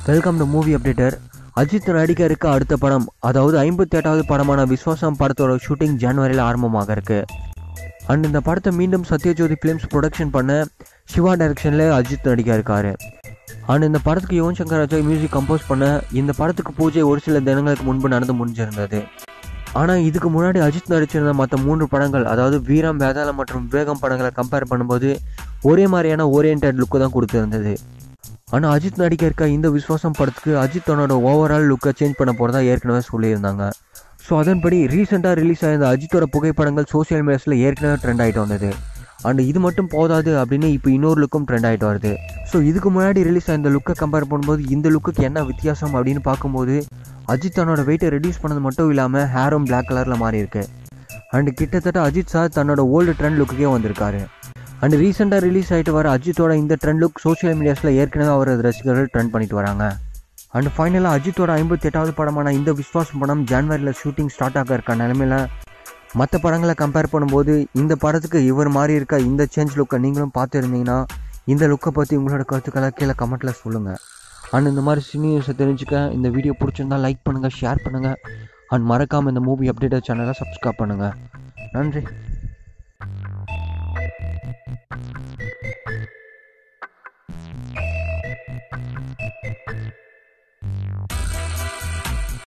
welcome to movie updater Ajith நடிக்க இருக்க அடுத்த படம் அதாவது ஐம்பத்தி எட்டாவது படமான விஸ்வாசம் படத்தோட ஷூட்டிங் ஜனவரியில் ஆரம்பமாக இருக்கு அண்ட் இந்த படத்தை மீண்டும் சத்யஜோதி ஃபிலிம்ஸ் ப்ரொடக்ஷன் பண்ண சிவா டைரக்ஷனில் அஜித் நடிக்க இருக்காரு அண்ட் இந்த படத்துக்கு யுவன் சங்கர் ராஜா மியூசிக் கம்போஸ் பண்ண இந்த படத்துக்கு பூஜை ஒரு சில தினங்களுக்கு முன்பு நடந்து முடிஞ்சிருந்தது ஆனால் இதுக்கு முன்னாடி அஜித் நடிச்சிருந்த மற்ற மூன்று படங்கள் அதாவது வீரம் வேதாளம் மற்றும் விவேகம் படங்களை கம்பேர் பண்ணும்போது ஒரே மாதிரியான ஓரியன்ட் லுக்கு தான் கொடுத்துருந்தது ஆனால் அஜித் நடிக்க இருக்க இந்த விஸ்வாசம் படத்துக்கு அஜித் தன்னோட ஓவரால் லுக்கை சேஞ்ச் பண்ண போகிறதா ஏற்கனவே சொல்லியிருந்தாங்க ஸோ அதன்படி ரீசெண்டாக ரிலீஸ் ஆயிருந்த அஜித்தோட புகைப்படங்கள் சோஷியல் மீடியாஸில் ஏற்கனவே ட்ரெண்ட் ஆகிட்டு வந்தது அண்ட் இது மட்டும் போதாது அப்படின்னு இப்போ இன்னொரு லுக்கும் ட்ரெண்ட் ஆகிட்டு வருது ஸோ இதுக்கு முன்னாடி ரிலீஸ் ஆயிருந்த லுக்கை கம்பேர் பண்ணும்போது இந்த லுக்குக்கு என்ன வித்தியாசம் அப்படின்னு பார்க்கும்போது அஜித் தன்னோட வெயிட்டை ரெடியூஸ் பண்ணது மட்டும் இல்லாமல் ஹேரும் பிளாக் கலரில் மாறி இருக்கு அண்ட் கிட்டத்தட்ட அஜித் சார் தன்னோட ஓல்டு ட்ரெண்ட் லுக்குக்கே வந்திருக்காரு அண்ட் ரீசெண்டாக ரிலீஸ் ஆகிட்டு வர அஜித்தோட இந்த ட்ரெண்ட் லுக் சோஷியல் மீடியாஸில் ஏற்கனவே அவரது ரசிகர்கள் ட்ரெண்ட் பண்ணிட்டு வராங்க அண்ட் ஃபைனலாக அஜித்தோட ஐம்பத்தி எட்டாவது படமான இந்த விஸ்வாசம் படம் ஜான்வரியில் ஷூட்டிங் ஸ்டார்ட் ஆக இருக்க நிலமையில மற்ற படங்களை கம்பேர் பண்ணும்போது இந்த படத்துக்கு இவர் மாதிரி இருக்க இந்த சேஞ்ச் லுக்கை நீங்களும் பார்த்துருந்தீங்கன்னா இந்த லுக்கை பற்றி உங்களோட கருத்துக்களை கீழே கமெண்ட்டில் சொல்லுங்கள் அண்ட் இந்த மாதிரி சினி நியூஸை தெரிஞ்சுக்க இந்த வீடியோ பிடிச்சிருந்தா லைக் பண்ணுங்கள் ஷேர் பண்ணுங்கள் அண்ட் மறக்காமல் இந்த மூவி அப்டேட்டட் சேனலை சப்ஸ்கிரைப் பண்ணுங்கள் நன்றி